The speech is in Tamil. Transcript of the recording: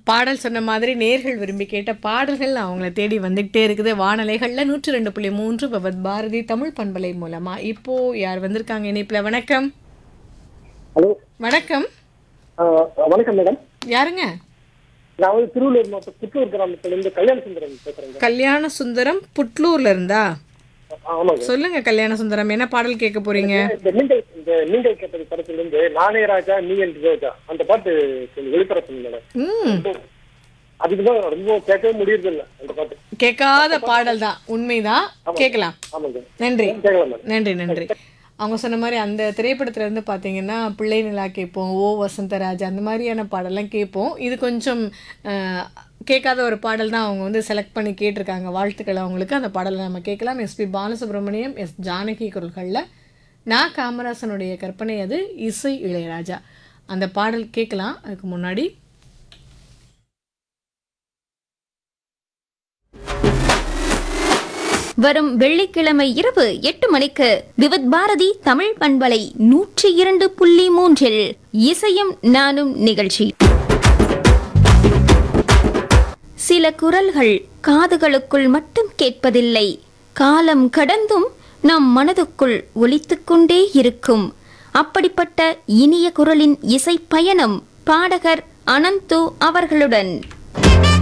பாடல் சொன்ன மாதிரி நேர்கள் விரும்பி கேட்ட பாடல்கள் அவங்கள தேடி வந்துகிட்டே இருக்குது வானலைகளில் நூற்றி ரெண்டு புள்ளி மூன்று பவத் பாரதி தமிழ் பண்பலை மூலமா இப்போ யார் வந்திருக்காங்க இணைப்புல வணக்கம் ஹலோ வணக்கம் வணக்கம் மேடம் யாருங்க நான் வந்து திருவள்ளூர் மாவட்டம் புத்தூர் கிராமத்துலேருந்து கல்யாண சுந்தரம் பேசுகிறேங்க கல்யாண சுந்தரம் புட்லூர்ல இருந்தா ஆமாங்க சொல்லுங்க கல்யாண சுந்தரம் என்ன பாடல் கேட்க போறீங்க இந்த நீங்கள் இந்த நீங்கள் கேட்டது படத்துலேருந்து நானே ராஜா நீ என்று ரோஜா அந்த பாட்டு கொஞ்சம் ஒளிபரப்புங்க மேடம் ம் அதுக்கு தான் ரொம்ப கேட்கவே முடியறதில்ல அந்த பாட்டு கேட்காத பாடல் தான் உண்மைதான் கேட்கலாம் ஆமாங்க நன்றி கேட்கலாம் மேடம் நன்றி நன்றி அவங்க சொன்ன மாதிரி அந்த திரைப்படத்துல இருந்து பார்த்தீங்கன்னா பிள்ளை நிலா கேட்போம் ஓ வசந்தராஜ் அந்த மாதிரியான பாடலாம் கேட்போம் இது கொஞ்சம் அஹ், கேட்காத ஒரு பாடல் தான் அவங்க வந்து செலக்ட் பண்ணி கேட்டிருக்காங்க வாழ்த்துக்கள் அவங்களுக்கு அந்த பாடலை நம்ம கேட்கலாம் எஸ்பி பாலசுப்ரமணியம் எஸ் ஜானகி குரல்களில் நான் காமராசனுடைய கற்பனை அது இசை இளையராஜா அந்த பாடல் கேட்கலாம் அதுக்கு முன்னாடி வரும் வெள்ளிக்கிழமை இரவு எட்டு மணிக்கு விவித் பாரதி தமிழ் பண்பலை நூற்றி இரண்டு புள்ளி மூன்றில் இசையும் நானும் நிகழ்ச்சி சில குரல்கள் காதுகளுக்குள் மட்டும் கேட்பதில்லை காலம் கடந்தும் நம் மனதுக்குள் ஒலித்துக் கொண்டே இருக்கும் அப்படிப்பட்ட இனிய குரலின் இசை பயணம் பாடகர் அனந்து அவர்களுடன்